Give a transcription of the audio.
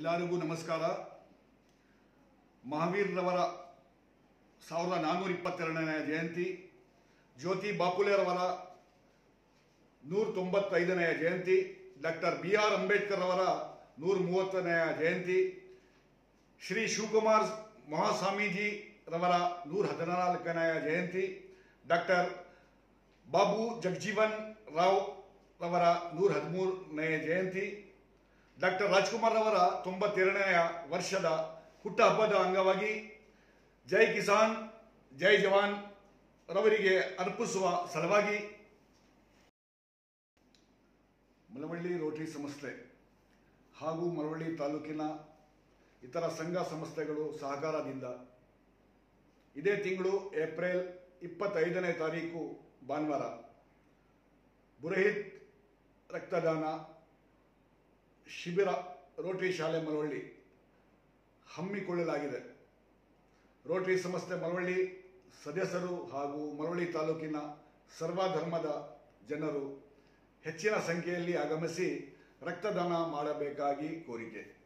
ಎಲ್ಲರಿಗೂ ನಮಸ್ಕಾರ ಮಹಾವೀರ್ರವರ ಸಾವಿರದ ನಾನ್ನೂರ ಇಪ್ಪತ್ತೆರಡನೇ ಜಯಂತಿ ಜ್ಯೋತಿ ಬಾಪುಲೆರವರ ನೂರ ತೊಂಬತ್ತೈದನೆಯ ಜಯಂತಿ ಡಾಕ್ಟರ್ ಬಿ ಆರ್ ಅಂಬೇಡ್ಕರ್ ಅವರ ನೂರ ಮೂವತ್ತನೆಯ ಜಯಂತಿ ಶ್ರೀ ಶಿವಕುಮಾರ್ ಮಹಾಸ್ವಾಮೀಜಿ ರವರ ನೂರ ಹದಿನಾಲ್ಕನೆಯ ಜಯಂತಿ ಡಾಕ್ಟರ್ ಬಾಬು ಜಗಜೀವನ್ ರಾವ್ ರವರ ನೂರ ಹದಿಮೂರನೆಯ ಜಯಂತಿ ಡಾಕ್ಟರ್ ರಾಜ್ಕುಮಾರ್ ಅವರ ತೊಂಬತ್ತೆರಡನೆಯ ವರ್ಷದ ಹುಟ್ಟಹಬ್ಬದ ಅಂಗವಾಗಿ ಜೈ ಕಿಸಾನ್ ಜೈ ಜವಾನ್ ರವರಿಗೆ ಅರ್ಪಿಸುವ ಸಲುವಾಗಿ ಮಳವಳ್ಳಿ ರೋಟರಿ ಸಂಸ್ಥೆ ಹಾಗೂ ಮಳವಳ್ಳಿ ತಾಲೂಕಿನ ಇತರ ಸಂಘ ಸಂಸ್ಥೆಗಳು ಸಹಕಾರದಿಂದ ಇದೇ ತಿಂಗಳು ಏಪ್ರಿಲ್ ಇಪ್ಪತ್ತೈದನೇ ತಾರೀಕು ಭಾನುವಾರ ಬುರಹಿತ್ ರಕ್ತದಾನ ಶಿಬಿರ ರೋಟರಿ ಶಾಲೆ ಮಳವಳ್ಳಿ ಹಮ್ಮಿಕೊಳ್ಳಲಾಗಿದೆ ರೋಟರಿ ಸಂಸ್ಥೆ ಮಳವಳ್ಳಿ ಸದಸ್ಯರು ಹಾಗೂ ಮಳವಳ್ಳಿ ತಾಲೂಕಿನ ಸರ್ವಧರ್ಮದ ಜನರು ಹೆಚ್ಚಿನ ಸಂಖ್ಯೆಯಲ್ಲಿ ಆಗಮಿಸಿ ರಕ್ತದಾನ ಮಾಡಬೇಕಾಗಿ ಕೋರಿಕೆ